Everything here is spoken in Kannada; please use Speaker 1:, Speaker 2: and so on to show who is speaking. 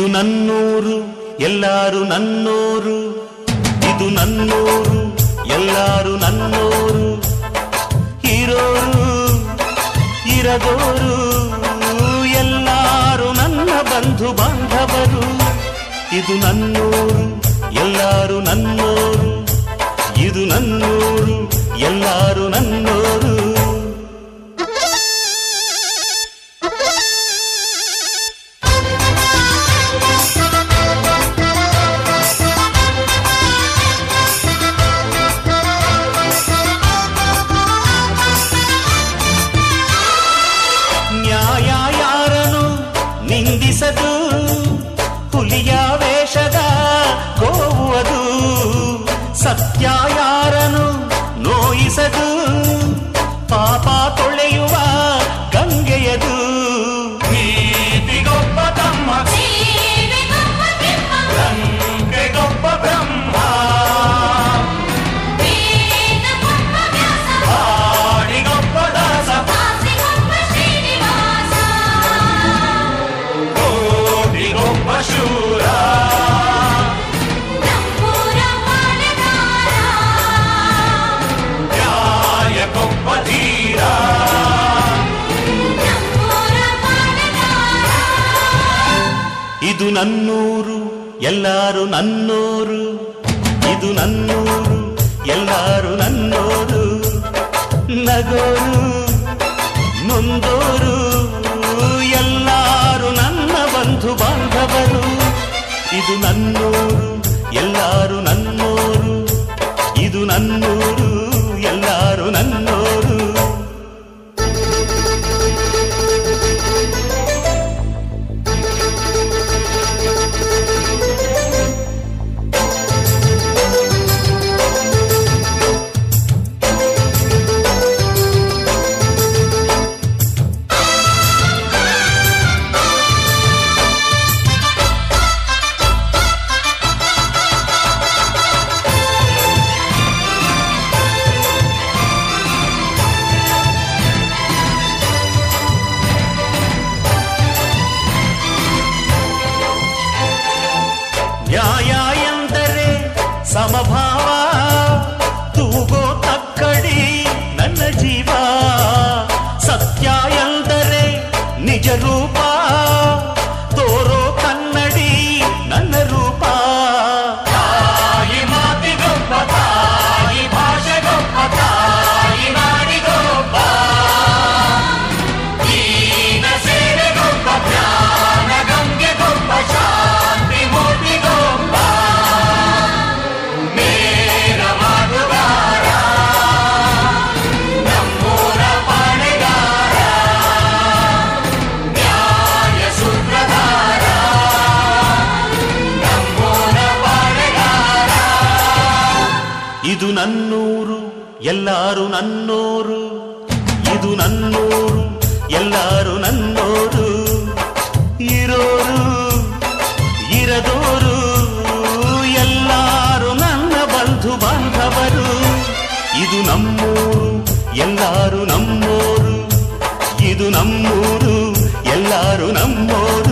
Speaker 1: ನನ್ನೂರು ಎಲ್ಲಾರು ನನ್ನೋರು ಇದು ನನ್ನೂರು ಎಲ್ಲಾರು ನನ್ನೋರು ಇರೋರು ಇರದೋರು ಎಲ್ಲಾರು ನನ್ನ ಬಂಧು ಬಾಂಧವರು ಇದು ನನ್ನೂರು ಎಲ್ಲಾರು ನನ್ನೋರು ಇದು ನನ್ನೂರು ಎಲ್ಲಾರು ನನ್ನೋರು ನ್ಯಾಯ ಯಾರನು ನಿಂದಿಸದು ಹುಲಿಯ ವೇಷದ ಗೋವು ಅದು ಸತ್ಯ ಯಾರನು ನೋಯಿಸದು ಪಾಪ ತೊಳೆಯುವ ಗಂಗೆಯದು ನೀತಿಗೊಬ್ಬ ತಮ್ಮ ಗಂಗೆಗೊಬ್ಬ ಬ್ರಹ್ಮ ಹಾಡಿಗೊಬ್ಬ ದಾಸ ಕೋಟಿಗೊಬ್ಬ ಶೂರ ನ್ಯಾಯಕ್ಕೊಬ್ಬ ಧೀರ ಇದು ನನ್ನೂರು ಎಲ್ಲಾರು ನನ್ನೋರು ಇದು ನನ್ನೂರು ಎಲ್ಲಾರು ನನ್ನೋರು ನಗೋರು ನೊಂದೋರು ಎಲ್ಲಾರು ನನ್ನ ಬಂಧು ಬಾಂಧವರು ಇದು ನನ್ನೂರು ಎಲ್ಲಾರು ನನ್ನೋರು ಇದು ನನ್ನೂರು ಎಲ್ಲಾರು ನನ್ನೋರು ನ್ಯಾಯ ಎಂದರೆ ಸಮಭಾವ ತೂಗೋ ತಕ್ಕಡಿ ನನ್ನ ಜೀವ ಸತ್ಯ ಎಂದರೆ ನಿಜ ರೂಪ ತೋರೋ ಕನ್ನಡಿ ನನ್ನ ರೂಪ ತಾಯಿ ಮಾತಿಗೊಬ್ಬ ತಾಯಿ ಭಾಷೆಗೊಬ್ಬ ತಾಯಿ ನಾಡಿಗೊಬ್ಬ ದೀನ ಸೇವೆಗೊಬ್ಬ ಜ್ಞಾನ ಗಂಗೆಗೊಬ್ಬ ಶಾಂತಿ ಮೂರ್ತಿಗೊಬ್ಬ ನೇರ ಮಾತುಗಾರ ನಮ್ಮೂರ ಪಾಣೆಗಾರ ನ್ಯಾಯ ಸೂತ್ರಧಾರ ನಮ್ಮೂರ ಪಾಣೆಗಾರ ಇದು ನನ್ನೂರು ಎಲ್ಲಾರು ನನ್ನೋರು ಇದು ನನ್ನೂರು ಎಲ್ಲಾರು ನನ್ನೋರು ಇರೋರು ಇರದೋರು ಎಲ್ಲಾರು ನನ್ನ ಬಂಧು ಬಾಂಧವರು ಇದು ನಮ್ಮೂರು ಎಲ್ಲಾರು ನಮ್ಮೋರು ಇದು ನಮ್ಮೂರು ಎಲ್ಲಾರು ನಮ್ಮೋರು